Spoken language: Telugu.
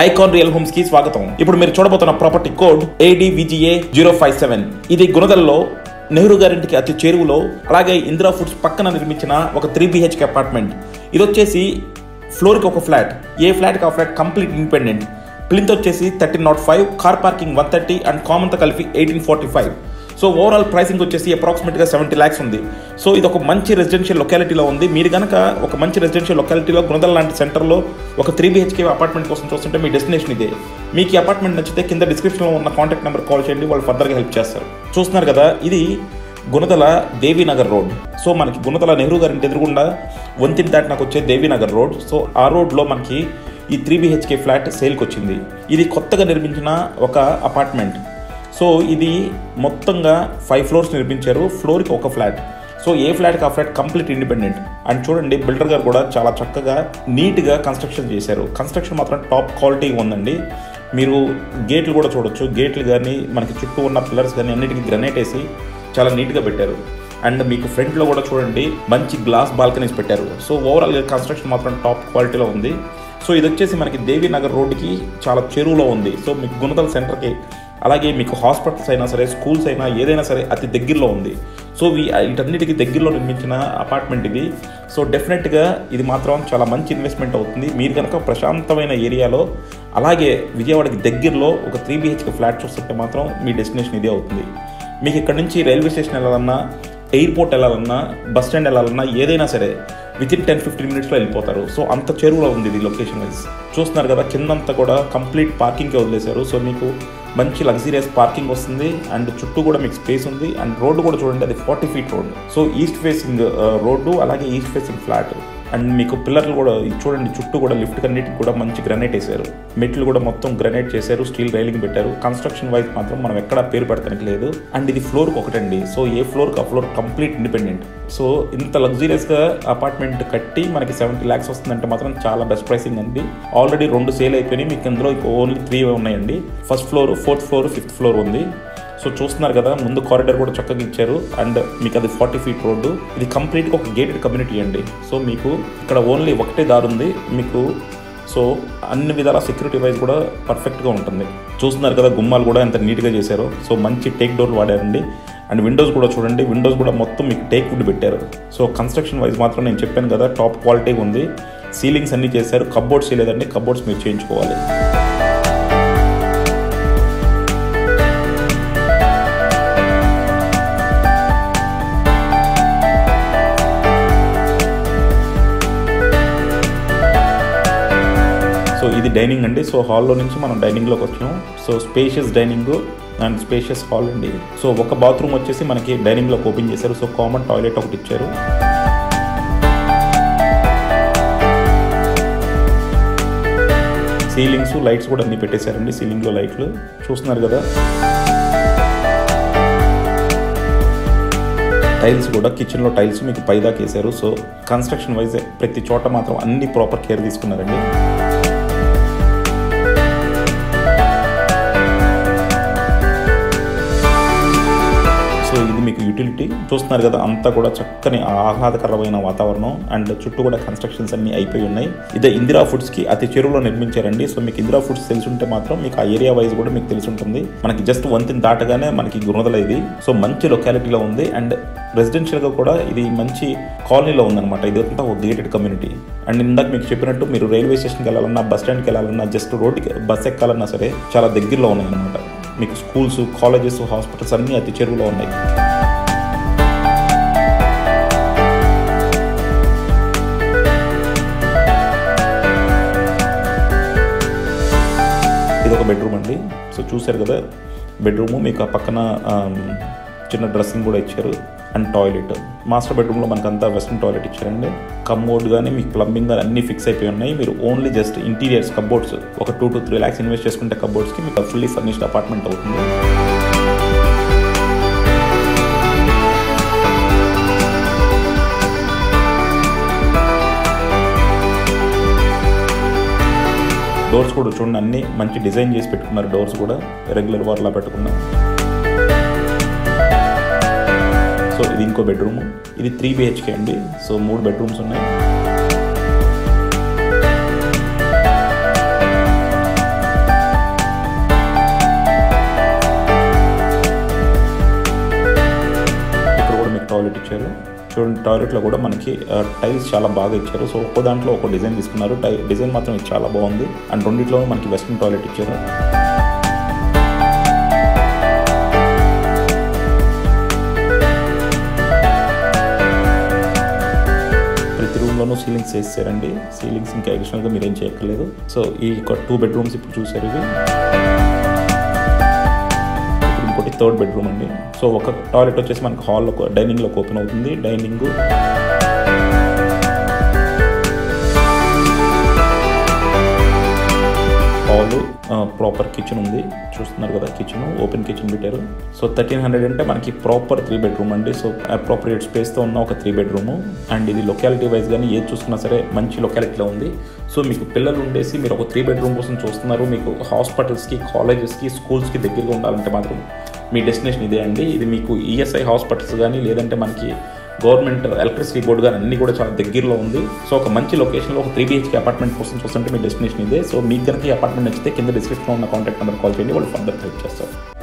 ఐకాన్ రియల్ హోమ్స్ కి స్వాగతం ఇప్పుడు మీరు చూడబోతున్న property code ADVGA zero five seven ఇది గుణదల్లో నెహ్రూ గారింటికి అతి చేరువలో అలాగే ఇందిరా ఫుడ్స్ పక్కన నిర్మించిన ఒక త్రీ బిహెచ్కే అపార్ట్మెంట్ ఇది వచ్చేసి ఫ్లోర్కి ఒక ఫ్లాట్ ఏ ఫ్లాట్కి ఆ ఫ్లాట్ కంప్లీట్ ఇండిపెండెంట్ ప్లింత్ వచ్చేసి thirteen nought five car parking one thirty and కామన్తో కలిపి eighteen forty five so overall pricing వచ్చేసి అప్రాక్సిమేట్గా సెవెంటీ ల్యాక్స్ ఉంది సో ఇది ఒక మంచి రెసిడెన్షియల్ లొకాలిటీలో ఉంది మీరు కనుక ఒక మంచి రెసిడెన్షియల్ లొకాలిటీలో గుణదల లాంటి సెంటర్లో ఒక త్రీ బీహెచ్కే అపార్ట్మెంట్ కోసం చూస్తుంటే మీ డెస్టినేషన్ ఇదే మీకు ఈ అపార్ట్మెంట్ నచ్చితే కింద డిస్క్రిప్షన్లో ఉన్న కాంటాక్ట్ నెంబర్ కాల్ చేయండి వాళ్ళు ఫర్దర్గా హెల్ప్ చేస్తారు చూస్తున్నారు కదా ఇది గుణదల దేవీనగర్ రోడ్ సో మనకి గుణదల నెహ్రూ గారి ఎదురుగుండా వంతిని దాటినాకు వచ్చే దేవీనగర్ రోడ్ సో ఆ రోడ్లో మనకి ఈ త్రీ బిహెచ్కే ఫ్లాట్ సేల్కి వచ్చింది ఇది కొత్తగా నిర్మించిన ఒక అపార్ట్మెంట్ సో ఇది మొత్తంగా ఫైవ్ ఫ్లోర్స్ నిర్మించారు ఫ్లోర్కి ఒక ఫ్లాట్ సో ఏ ఫ్లాట్కి ఆ ఫ్లాట్ కంప్లీట్ ఇండిపెండెంట్ అండ్ చూడండి బిల్డర్ గారు కూడా చాలా చక్కగా నీట్గా కన్స్ట్రక్షన్ చేశారు కన్స్ట్రక్షన్ మాత్రం టాప్ క్వాలిటీ ఉందండి మీరు గేట్లు కూడా చూడొచ్చు గేట్లు కానీ మనకి చుట్టూ ఉన్న పిల్లర్స్ కానీ అన్నిటికీ గ్రనైట్ వేసి చాలా నీట్గా పెట్టారు అండ్ మీకు ఫ్రంట్లో కూడా చూడండి మంచి గ్లాస్ బాల్కనీస్ పెట్టారు సో ఓవరాల్గా కన్స్ట్రక్షన్ మాత్రం టాప్ క్వాలిటీలో ఉంది సో ఇది వచ్చేసి మనకి దేవీనగర్ రోడ్డుకి చాలా చెరువులో ఉంది సో మీకు గుణదల సెంటర్కి అలాగే మీకు హాస్పిటల్స్ అయినా సరే స్కూల్స్ అయినా ఏదైనా సరే అతి దగ్గరలో ఉంది సో వీ వీటన్నిటికీ దగ్గరలో నిర్మించిన అపార్ట్మెంట్ ఇది సో డెఫినెట్గా ఇది మాత్రం చాలా మంచి ఇన్వెస్ట్మెంట్ అవుతుంది మీరు కనుక ప్రశాంతమైన ఏరియాలో అలాగే విజయవాడకి దగ్గరలో ఒక త్రీ బిహెచ్కే ఫ్లాట్ చూస్తుంటే మాత్రం మీ డెస్టినేషన్ ఇదే అవుతుంది మీకు ఇక్కడ నుంచి రైల్వే స్టేషన్ వెళ్ళాలన్నా ఎయిర్పోర్ట్ వెళ్ళాలన్నా బస్ స్టాండ్ వెళ్ళాలన్నా ఏదైనా సరే విత్ ఇన్ టెన్ ఫిఫ్టీన్ మినిట్స్లో వెళ్ళిపోతారు సో అంత చెరువులో ఉంది ఇది లొకేషన్ వైజ్ చూస్తున్నారు కదా కిందంతా కూడా కంప్లీట్ పార్కింగ్కే వదిలేశారు సో మీకు మంచి లగ్జరియస్ పార్కింగ్ వస్తుంది అండ్ చుట్టూ కూడా మీకు స్పేస్ ఉంది అండ్ రోడ్డు కూడా చూడండి అది forty feet road so east facing road అలాగే ఈస్ట్ ఫేసింగ్ ఫ్లాట్ అండ్ మీకు పిల్లర్లు కూడా ఇది చూడండి చుట్టూ కూడా లిఫ్ట్ అన్నిటికి కూడా మంచి గ్రనైట్ వేశారు మెట్లు కూడా మొత్తం గ్రనైట్ చేశారు స్టీల్ రైలింగ్ పెట్టారు కన్స్ట్రక్షన్ వైజ్ మాత్రం మనం ఎక్కడ పేరు పెడతానికి లేదు అండ్ ఇది ఫ్లోర్కి ఒకటండి సో ఏ ఫ్లోర్కి ఆ ఫ్లోర్ కంప్లీట్ ఇండిపెండెంట్ సో ఇంత లగ్జరియస్గా అపార్ట్మెంట్ కట్టి మనకి సెవెంటీ ల్యాక్స్ వస్తుందంటే మాత్రం చాలా బెస్ట్ ప్రైసింగ్ అండి ఆల్రెడీ రెండు సేల్ అయిపోయినాయి మీకు ఇందులో ఓన్లీ త్రీ ఉన్నాయండి first floor fourth floor fifth floor ఉంది సో చూస్తున్నారు కదా ముందు కారిడార్ కూడా చక్కగా ఇచ్చారు అండ్ మీకు అది ఫార్టీ ఫీట్ రోడ్డు ఇది కంప్లీట్గా ఒక గేటెడ్ కమ్యూనిటీ అండి సో మీకు ఇక్కడ ఓన్లీ ఒకటే దారి ఉంది మీకు సో అన్ని విధాల సెక్యూరిటీ వైజ్ కూడా పర్ఫెక్ట్గా ఉంటుంది చూస్తున్నారు కదా గుమ్మాలు కూడా ఎంత నీట్గా చేశారు సో మంచి టేక్ డోర్లు వాడారండి అండ్ విండోస్ కూడా చూడండి విండోస్ కూడా మొత్తం మీకు టేక్ వుడ్ పెట్టారు సో కన్స్ట్రక్షన్ వైజ్ మాత్రం నేను చెప్పాను కదా టాప్ క్వాలిటీ ఉంది సీలింగ్స్ అన్నీ చేశారు కబ్బోర్డ్స్ లేదండి కబ్బోర్డ్స్ మీరు చేయించుకోవాలి సో ఇది డైనింగ్ అండి సో హాల్లో నుంచి మనం డైనింగ్లోకి వచ్చాం so spacious dining and spacious hall అండి సో ఒక బాత్రూమ్ వచ్చేసి మనకి డైనింగ్లోకి ఓపెన్ చేశారు సో కామన్ టాయిలెట్ ఒకటి ఇచ్చారు సీలింగ్స్ లైట్స్ కూడా అన్ని పెట్టేశారండి సీలింగ్లో లైట్లు చూస్తున్నారు కదా టైల్స్ కూడా కిచెన్లో టైల్స్ మీకు పైదాకా వేశారు సో కన్స్ట్రక్షన్ వైజ్ ప్రతి చోట మాత్రం అన్ని ప్రాపర్ కేర్ తీసుకున్నారండి సో ఇది మీకు యూటిలిటీ చూస్తున్నారు కదా అంతా కూడా చక్కని ఆహ్లాదకరమైన వాతావరణం అండ్ చుట్టూ కూడా కన్స్ట్రక్షన్స్ అన్ని అయిపోయి ఉన్నాయి ఇదే ఇందిరా ఫుడ్స్ కి అతి చెరువులో నిర్మించారండి సో మీకు ఇందిరా ఫుడ్స్ తెలిసి ఉంటే మాత్రం మీకు ఆ ఏరియా వైజ్ కూడా మీకు తెలిసి ఉంటుంది మనకి జస్ట్ వంతిని దాటగానే మనకి గుణదల ఇది సో మంచి లొకాలిటీలో ఉంది అండ్ రెసిడెన్షియల్గా కూడా ఇది మంచి కాలనీలో ఉందన్నమాట ఇది అంతా ఒక గేటెడ్ కమ్యూనిటీ అండ్ ఇందాక మీకు చెప్పినట్టు మీరు రైల్వే స్టేషన్కి వెళ్ళాలన్నా బస్ స్టాండ్కి వెళ్ళాలన్నా జస్ట్ రోడ్డుకి బస్ ఎక్కాలన్నా సరే చాలా దగ్గరలో ఉన్నాయన్నమాట మీకు స్కూల్స్ కాలేజెస్ హాస్పిటల్స్ అన్నీ అతి చెరువులో ఉన్నాయి ఇది ఒక బెడ్రూమ్ అండి సో చూశారు కదా బెడ్రూమ్ మీకు ఆ పక్కన ఆమ్, చిన్న డ్రెస్సింగ్ కూడా ఇచ్చారు అండ్ టాయిలెట్ మాస్టర్ బెడ్రూమ్లో మనకు అంతా వెస్ట్రన్ టాయిలెట్ ఇచ్చారండి కమ్మోడ్ కానీ మీకు ప్లంబింగ్ కానీ అన్ని ఫిక్స్ అయిపోయి ఉన్నాయి మీరు ఓన్లీ జస్ట్ ఇంటీరియర్స్ కబోర్డ్స్ ఒక two to three lakhs invest చేసుకుంటే కబోర్డ్స్కి మీకు ఫుల్లీ ఫర్నిష్డ్ అపార్ట్మెంట్ అవుతుంది డోర్స్ కూడా చూడండి అన్ని మంచి డిజైన్ చేసి పెట్టుకున్నారు డోర్స్ కూడా రెగ్యులర్ వార్లా పెట్టుకున్నారు సో ఇది ఇంకో బెడ్రూమ్ ఇది త్రీ బిహెచ్కే అండి సో మూడు బెడ్రూమ్స్ ఉన్నాయి టాయిలెట్ ఇచ్చారు చూడండి టాయిలెట్లో కూడా మనకి టైల్స్ చాలా బాగా ఇచ్చారు సో ఒక్కో దాంట్లో ఒక డిజైన్ తీసుకున్నారు టై డిజైన్ మాత్రం ఇది చాలా బాగుంది అండ్ రెండిట్లో మనకి వెస్ట్రన్ టాయిలెట్ ఇచ్చారు ప్రతి రూమ్లోనూ సీలింగ్స్ వేసారండి సీలింగ్స్ ఇంకా అడిషనల్గా మీరు ఏం చేయక్కర్లేదు సో ఈ ఒక టూ బెడ్రూమ్స్ ఇప్పుడు చూసారు ఇవి ఇప్పుడు ఇంకోటి థర్డ్ బెడ్రూమ్ అండి సో ఒక టాయిలెట్ వచ్చేసి మనకి హాల్లో డైనింగ్లోకి ఓపెన్ అవుతుంది డైనింగ్ హాల్ ప్రాపర్ కిచెన్ ఉంది చూస్తున్నారు కదా కిచెన్ ఓపెన్ కిచెన్ పెట్టారు సో థర్టీన్ హండ్రెడ్ అంటే మనకి ప్రాపర్ త్రీ బెడ్రూమ్ అండి సో అప్రోప్రియేట్ స్పేస్తో ఉన్న ఒక త్రీ బెడ్రూమ్ అండ్ ఇది లొకాలిటీ వైజ్ కానీ ఏది చూసుకున్నా సరే మంచి లొకాలిటీలో ఉంది సో మీకు పిల్లలు ఉండేసి మీరు ఒక త్రీ బెడ్రూమ్ కోసం చూస్తున్నారు మీకు హాస్పిటల్స్కి కాలేజెస్కి స్కూల్స్కి దగ్గరగా ఉండాలంటే మాత్రం మీ డెస్టినేషన్ ఇదే అండి ఇది మీకు ఈఎస్ఐ హాస్పిటల్స్ కానీ లేదంటే మనకి గవర్నమెంట్ ఎలక్ట్రిసిటీ బోర్డు కానీ అన్ని కూడా చాలా దగ్గరలో ఉంది సో ఒక మంచి లొకేషన్లో ఒక త్రీ బీహెచ్కే అపార్ట్మెంట్ కోసం చూస్తుంటే మీ డెస్టినేషన్ ఇదే సో మీకు కనుక ఈ అపార్ట్మెంట్ నచ్చితే కింద డిస్క్రిప్షన్లో ఉన్న కాంటాక్ట్ నెంబర్ కాల్ చేయండి వాళ్ళు ఫర్దర్ హెల్ప్ చేస్తారు